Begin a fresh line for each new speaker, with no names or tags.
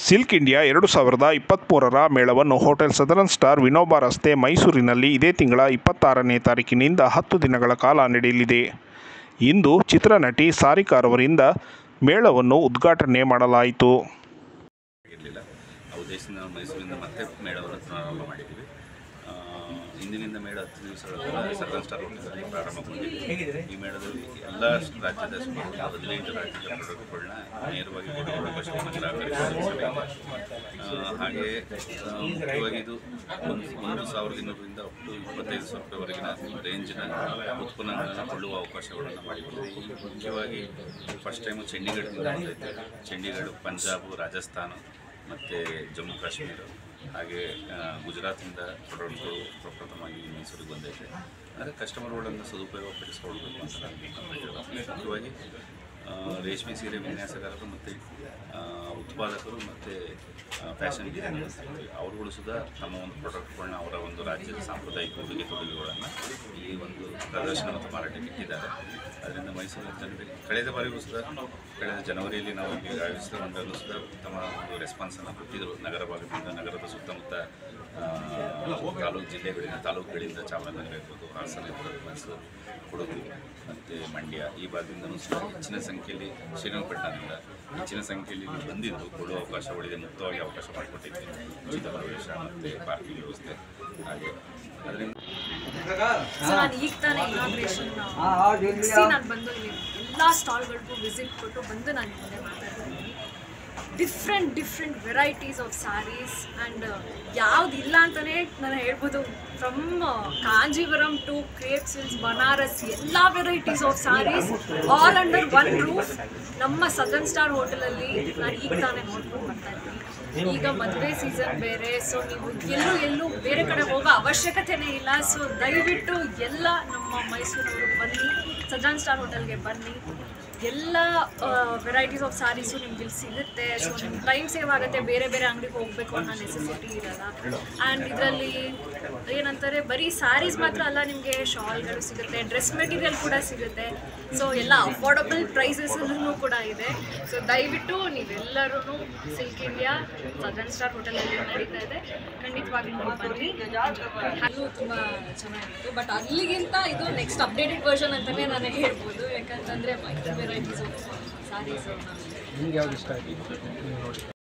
Silk India ಎರಡು ಸಾವಿರದ ಇಪ್ಪತ್ತ್ಮೂರರ ಮೇಳವನ್ನು ಹೋಟೆಲ್ ಸದರನ್ ಸ್ಟಾರ್ ವಿನೋಬ ರಸ್ತೆ ಮೈಸೂರಿನಲ್ಲಿ ಇದೇ ತಿಂಗಳ ಇಪ್ಪತ್ತಾರನೇ ತಾರೀಕಿನಿಂದ ಹತ್ತು ದಿನಗಳ ಕಾಲ ನಡೆಯಲಿದೆ ಇಂದು ಚಿತ್ರನಟಿ ಸಾರಿಕಾರ್ ಅವರಿಂದ ಮೇಳವನ್ನು ಉದ್ಘಾಟನೆ ಮಾಡಲಾಯಿತು
ಇರಲಿಲ್ಲ ಆ ಉದ್ದೇಶದಿಂದ ನಾವು ಮೈಸೂರಿಂದ ಮತ್ತೆ ಮೇಳವನ್ನು ಪ್ರಾರಂಭ ಮಾಡಿದ್ದೀವಿ ಆ, ಇಂದಿನಿಂದ ಮೇಳ ಹತ್ತು ದಿವಸಗಳ ಕಾಲ ಸರ್ದಾರ್ ಸ್ಟಾರ್ ಹೋಟೆಲಲ್ಲಿ ಪ್ರಾರಂಭಗೊಂಡಿದೆ ಈ ಮೇಳದಲ್ಲಿ ಎಲ್ಲ ರಾಜ್ಯದ ಸುಮಾರು ಹದಿನೈದು ರಾಜ್ಯದ ಪ್ರಾಡಕ್ಟ್ಗಳನ್ನ ನೇರವಾಗಿ ಕೊಡುವ ಅವಕಾಶವನ್ನು ಗ್ರಾಹಕರಿಗೆ ಆ, ಹಾಗೆ ಆ, ಮುಖ್ಯವಾಗಿ ಇದು ಒಂದು ಒಂದು ಸಾವಿರದ ಇನ್ನೂರರಿಂದ ಅಪ್ ಟು ಇಪ್ಪತ್ತೈದು ಸಾವಿರ ರೂಪಾಯಿವರೆಗಿನ ರೇಂಜಿನ ಉತ್ಪನ್ನಗಳನ್ನು ಕೊಳ್ಳುವ ಅವಕಾಶಗಳನ್ನು ಮಾಡಿಕೊಂಡಿದೆ ಈ ಮುಖ್ಯವಾಗಿ ಫಸ್ಟ್ ಟೈಮು ಚಂಡೀಗಢದಿಂದ ಬಂದೈತೆ ಚಂಡೀಗಢ ಪಂಜಾಬ್ ರಾಜಸ್ಥಾನ ಮತ್ತು ಜಮ್ಮು ಕಾಶ್ಮೀರ ಹಾಗೆ ಆ, ಗುಜರಾತಿಂದ ಪ್ರಾಡಕ್ಟ್ಗಳು ಪ್ರಪ್ರಥಮವಾಗಿ ಮೈಸೂರಿಗೆ ಬಂದೈತೆ ಆದರೆ ಕಸ್ಟಮರ್ಗಳನ್ನು ಸದುಪಯೋಗ ಪಡಿಸ್ಕೊಳ್ಬೇಕು ಅಂತ ನನಗೆ ನಮ್ಮ ಮುಖ್ಯವಾಗಿ ಆ, ರೇಷ್ಮೆ ಸೀರೆ ವಿನ್ಯಾಸಗಾರರು ಮತ್ತು ಉತ್ಪಾದಕರು ಮತ್ತು ಫ್ಯಾಷನ್ ಡಿಸೈನರ್ಸ್ ಇರ್ತಾರೆ. ಅವರುಗಳು ಸುಧಾ ತಮ್ಮ ಒಂದು ಪ್ರಾಡಕ್ಟ್ಗಳನ್ನ ಅವರ ಒಂದು ರಾಜ್ಯದ ಸಾಂಪ್ರದಾಯಿಕ ಉಡುಗೆ ತೊಡುಗೆಗಳನ್ನು ಈ ಒಂದು ಪ್ರದರ್ಶನ ಮತ್ತು ಮಾರಾಟಕ್ಕೆ ಇಟ್ಟಿದ್ದಾರೆ ಅದರಿಂದ ಮೈಸೂರಿನ ಜನರಿಗೆ ಕಳೆದ ಬಾರಿಗೂ ಸುಧಾ ಕಳೆದ ಜನವರಿಯಲ್ಲಿ ನಾವು ಇಲ್ಲಿ ಆಯೋಜಿಸಿದ ಒಂದರಲ್ಲೂ ಸುಧಾ ಉತ್ತಮ ಒಂದು ರೆಸ್ಪಾನ್ಸನ್ನು ಕೊಟ್ಟಿದ್ದರು ನಗರ ಭಾಗದಿಂದ ನಗರದ ಸುತ್ತಮುತ್ತ ಆ, ತಾಲೂಕು ಜಿಲ್ಲೆಗಳಿಂದ ತಾಲೂಕುಗಳಿಂದ ಚಾಮರಾಜನಗರ ಇರ್ಬೋದು ಹಾಸನ ಇರ್ಬೋದು ಮೈಸೂರು ಕೊಡಗು ಮತ್ತು ಮಂಡ್ಯ ಈ ಭಾಗದಿಂದಲೂ ಸಹ ಹೆಚ್ಚಿನ ಸಂಖ್ಯೆಯಲ್ಲಿ ಶ್ರೀರಂಗಪಟ್ಟಣದಿಂದ ಹೆಚ್ಚಿನ ಸಂಖ್ಯೆಯಲ್ಲಿ ಇಲ್ಲಿ ಬಂದಿದ್ದು ಕೊಡುವ ಅವಕಾಶ ಒಳ್ಳೆಯ ಮುಕ್ತವಾಗಿ ಅವಕಾಶ ಮಾಡಿಕೊಟ್ಟಿದ್ವಿ ಉಚಿತ ಪ್ರವೇಶ ಮತ್ತು ಪಾರ್ಕಿಂಗ್ ವ್ಯವಸ್ಥೆ ಹಾಗೆ ಅದರಿಂದ
ಸೊ ನಾನು ಈಗ ತಾನೇ ಇನಾಗ್ರೇಷನ್ ಮುಗಿಸಿ ನಾನು ಬಂದು ಇಲ್ಲಿ ಎಲ್ಲ ಸ್ಟಾಲ್ಗಳಿಗೂ ವಿಸಿಟ್ ಕೊಟ್ಟು ಬಂದು ನಾನು ಮುಂದೆ ಮಾತಾಡ್ತೀನಿ different different varieties of saris and ಯಾವ್ದು ಇಲ್ಲ ಅಂತಲೇ ನಾನು ಹೇಳ್ಬೋದು from Kanjeevaram to crepe silks Banaras ಎಲ್ಲ varieties of saris all under one roof ನಮ್ಮ ಸದನ್ ಸ್ಟಾರ್ ಹೋಟೆಲಲ್ಲಿ ನಾನು ಈಗ ತಾನೇ ನೋಡ್ಕೊಂಡು ಬರ್ತಾ ಇದ್ದೀನಿ ಈಗ ಮದುವೆ ಸೀಸನ್ ಬೇರೆ ಸೊ ನೀವು ಎಲ್ಲೂ ಎಲ್ಲೂ ಬೇರೆ ಕಡೆ ಹೋಗೋ ಅವಶ್ಯಕತೆನೇ ಇಲ್ಲ ಸೊ ದಯವಿಟ್ಟು ಎಲ್ಲ ನಮ್ಮ ಮೈಸೂರವರು ಬನ್ನಿ ಸಜಾನ್ ಸ್ಟಾರ್ ಹೋಟೆಲ್ಗೆ ಬನ್ನಿ ಎಲ್ಲ ವೆರೈಟೀಸ್ ಆಫ್ ಸ್ಯಾರೀಸು ನಿಮ್ಗೆ ಇಲ್ಲಿ ಸಿಗುತ್ತೆ ಸೊ ನಿಮ್ಗೆ ಟೈಮ್ ಸೇವ್ ಆಗುತ್ತೆ ಬೇರೆ ಬೇರೆ ಅಂಗಡಿಗೆ ಹೋಗಬೇಕು ಅನ್ನೋ ನೆಸೆಸಿಟಿ ಇರಲ್ಲ ಆ್ಯಂಡ್ ಇದರಲ್ಲಿ ಏನಂತಾರೆ ಬರೀ ಸ್ಯಾರೀಸ್ ಮಾತ್ರ ಅಲ್ಲ ನಿಮಗೆ ಶಾಲ್ಗಳು ಸಿಗುತ್ತೆ ಡ್ರೆಸ್ ಮೆಟೀರಿಯಲ್ ಕೂಡ ಸಿಗುತ್ತೆ ಸೊ ಎಲ್ಲ ಅಫೋರ್ಡಬಲ್ ಪ್ರೈಸಸ್ಸಲ್ಲೂ ಕೂಡ ಇದೆ ಸೊ ದಯವಿಟ್ಟು ನೀವೆಲ್ಲರೂ ಸಿಲ್ಕ್ ಇಂಡಿಯಾ ಸದರ್ನ್ ಸ್ಟಾರ್ ಹೋಟೆಲಲ್ಲಿ ನಡೀತಾ ಇದೆ ಖಂಡಿತವಾಗಿ ನೀವು ಬನ್ನಿ ಅದು ತುಂಬ ಚೆನ್ನಾಗಿತ್ತು ಬಟ್ ಅಲ್ಲಿಗಿಂತ ಇದು ನೆಕ್ಸ್ಟ್ ಅಪ್ಡೇಟೆಡ್ ವರ್ಷನ್ ಅಂತಲೇ ನಾನು ಹೇಳ್ಬೋದು ಯಾಕಂತಂದರೆ ವೆರೈಟೀಸ್ ಆಫ್ ಸ್ಯಾರೀಸ್
ನಿಮ್ಗೆ ಯಾವ್ದು ಇಷ್ಟ ಆಯಿತು ನೀವು ನೋಡಿ